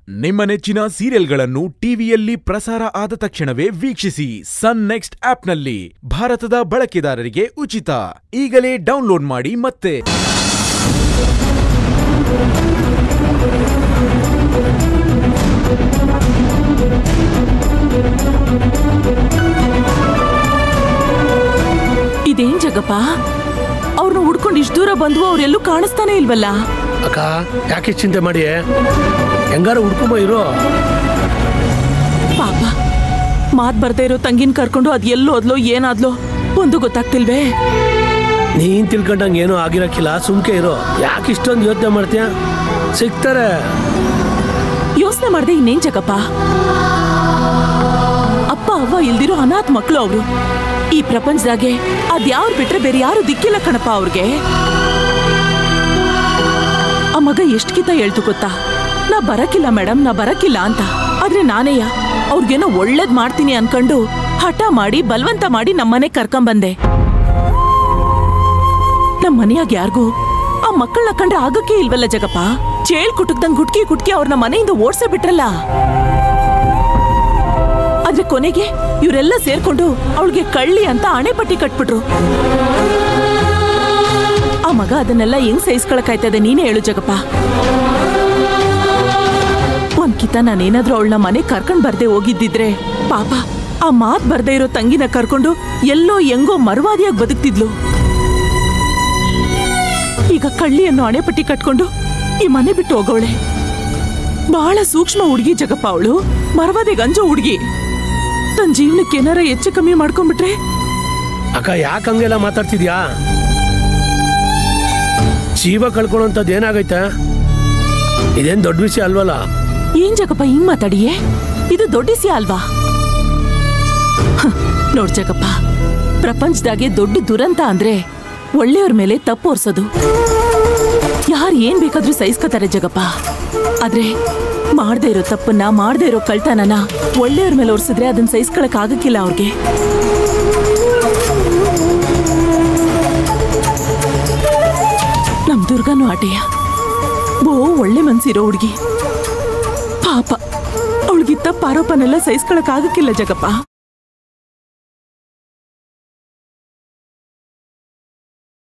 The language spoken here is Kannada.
ನಿಮ್ಮ ನೆಚ್ಚಿನ ಸೀರಿಯಲ್ಗಳನ್ನು ಟಿವಿಯಲ್ಲಿ ಪ್ರಸಾರ ಆದ ತಕ್ಷಣವೇ ವೀಕ್ಷಿಸಿ ಸನ್ ನೆಕ್ಸ್ಟ್ ಆಪ್ನಲ್ಲಿ ಭಾರತದ ಬಳಕೆದಾರರಿಗೆ ಉಚಿತ ಈಗಲೇ ಡೌನ್ಲೋಡ್ ಮಾಡಿ ಮತ್ತೆ ಇದೇನ್ ಜಗಪ್ಪ ಅವ್ರನ್ನ ಹುಡ್ಕೊಂಡು ಇಷ್ಟು ದೂರ ಬಂದ್ವು ಅವ್ರೆಲ್ಲೂ ಕಾಣಿಸ್ತಾನೆ ಇಲ್ವಲ್ಲ ಅಕ್ಕ ಯಾಕೆ ಚಿಂತೆ ಮಾಡಿ ಹೆಂಗಾರ ಹುಡ್ಕೊಂಬ ಇರೋ ಪಾಪ ಮಾತ್ ಬರ್ದೇ ಇರೋ ತಂಗಿನ ಕರ್ಕೊಂಡು ಅದ್ ಎಲ್ಲೋ ಅದ್ಲೋ ಏನಾದ್ಲೋ ಒಂದು ಗೊತ್ತಾಗ್ತಿಲ್ವೇ ನೀನ್ ತಿಳ್ಕೊಂಡಂಗೆ ಏನೂ ಆಗಿರಕ್ಕಿಲ್ಲ ಸುಮ್ಕೆ ಇರೋ ಯಾಕೆ ಇಷ್ಟೊಂದು ಯೋಚನೆ ಮಾಡ್ತೀಯ ಸಿಗ್ತಾರೆ ಯೋಚನೆ ಮಾಡ್ದೆ ಇನ್ನೇನ್ ಜಗಪ್ಪ ಅಪ್ಪ ಅವ್ವ ಇಲ್ದಿರೋ ಅನಾಥ್ ಮಕ್ಳು ಅವ್ರು ಈ ಪ್ರಪಂಚದಾಗೆ ಅದ್ಯಾವ್ರು ಬಿಟ್ರೆ ಬೇರೆ ಯಾರು ದಿಕ್ಕಿಲ್ಲ ಕಣಪ್ಪ ಅವ್ರಿಗೆ ಆ ಮಗ ಎಷ್ಟ್ಕಿತ ಹೇಳ್ತು ಗೊತ್ತಾ ನಾ ಬರಕಿಲ್ಲ ಮೇಡಮ್ ನಾ ಬರಕಿಲ್ಲ ಅಂತ ಆದ್ರೆ ನಾನೇಯ ಅವ್ರಿಗೇನೋ ಒಳ್ಳೇದ್ ಮಾಡ್ತೀನಿ ಅನ್ಕೊಂಡು ಹಠ ಮಾಡಿ ಬಲವಂತ ಮಾಡಿ ನಮ್ಮನೆ ಕರ್ಕೊಂಬಂದೆ ನಮ್ ಮನೆಯಾಗ ಯಾರಿಗೂ ಆ ಮಕ್ಕಳನ್ನ ಕಂಡ್ರೆ ಆಗಕ್ಕೆ ಇಲ್ವಲ್ಲ ಜಗಪ್ಪ ಚೇಳ್ ಕುಟುಕ್ದಂಗ್ ಗುಟ್ಕಿ ಕುಟ್ಕಿ ಅವ್ರನ್ನ ಮನೆಯಿಂದ ಓಡ್ಸೇ ಬಿಟ್ರಲ್ಲ ಆದ್ರೆ ಕೊನೆಗೆ ಇವರೆಲ್ಲ ಸೇರ್ಕೊಂಡು ಅವಳಿಗೆ ಕಳ್ಳಿ ಅಂತ ಅಣೆಪಟ್ಟಿ ಕಟ್ಬಿಟ್ರು ಆ ಮಗ ಅದನ್ನೆಲ್ಲ ಹೆಂಗ್ ಸಹಿಸ್ಕೊಳಕಾಯ್ತದೆ ನೀನೇ ಹೇಳು ಜಗಪ್ಪ ಒಂದ್ಕಿತ ನಾನೇನಾದ್ರೂ ಅವಳನ್ನ ಮನೆ ಕರ್ಕೊಂಡ್ ಬರ್ದೆ ಹೋಗಿದ್ದಿದ್ರೆ ಪಾಪ ಆ ಮಾತ್ ಬರ್ದೇ ಇರೋ ತಂಗಿನ ಕರ್ಕೊಂಡು ಎಲ್ಲೋ ಹೆಂಗೋ ಮರವಾದಿಯಾಗಿ ಬದುಕ್ತಿದ್ಲು ಈಗ ಕಳ್ಳಿಯನ್ನು ಅಣೆಪಟ್ಟಿ ಕಟ್ಕೊಂಡು ಈ ಮನೆ ಬಿಟ್ಟು ಹೋಗೋಳೆ ಬಹಳ ಸೂಕ್ಷ್ಮ ಹುಡುಗಿ ಜಗಪ್ಪ ಅವಳು ಮರವಾದೆ ಗಂಜೋ ಹುಡುಗಿ ತನ್ನ ಜೀವನಕ್ಕೆ ಏನಾರ ಹೆಚ್ಚು ಕಮ್ಮಿ ಮಾಡ್ಕೊಂಡ್ಬಿಟ್ರೆ ಅಕ್ಕ ಯಾಕೆ ಹಂಗೆಲ್ಲ ಮಾತಾಡ್ತಿದ್ಯಾ ಜೀವ ಕಳ್ಕೊಳ್ಳೋಂಥದ್ದು ಏನಾಗೈತೆ ಇದೇನ್ ದೊಡ್ಡ ವಿಷಯ ಅಲ್ವಲ್ಲ ಏನ್ ಜಗಪ್ಪ ಹಿಂಗ್ ಮಾತಾಡಿಯೇ ಇದು ದೊಡ್ಡ ವಿಷಯ ಅಲ್ವಾ ಹ, ನೋಡ್ ಜಗಪ್ಪ ಪ್ರಪಂಚದಾಗೆ ದೊಡ್ಡ ದುರಂತ ಅಂದ್ರೆ ಒಳ್ಳೆಯವ್ರ ಮೇಲೆ ತಪ್ಪು ಹೊರ್ಸೋದು ಯಾರು ಏನ್ ಬೇಕಾದ್ರೂ ಸಹಿಸ್ಕೋತಾರೆ ಜಗಪ್ಪ ಆದ್ರೆ ಮಾಡದೇ ಇರೋ ತಪ್ಪನ್ನ ಮಾಡದೇ ಇರೋ ಕಳ್ತನನ ಒಳ್ಳೆಯವ್ರ ಮೇಲೆ ಒರ್ಸಿದ್ರೆ ಅದನ್ನ ಸಹಿಸ್ಕೊಳಕ್ ಆಗಕ್ಕಿಲ್ಲ ಅವ್ರಿಗೆ ನಮ್ ದುರ್ಗಾನು ಆಟೆಯ ಬೋ ಒಳ್ಳೆ ಮನ್ಸಿರೋ ಹುಡುಗಿ ಪಾಪ ಅವಳಿಗಿತ್ತ ಆರೋಪನೆಲ್ಲ ಸಹಿಸ್ಕೊಳಕ್ ಆಗಕ್ಕಿಲ್ಲ ಜಗಪ್ಪ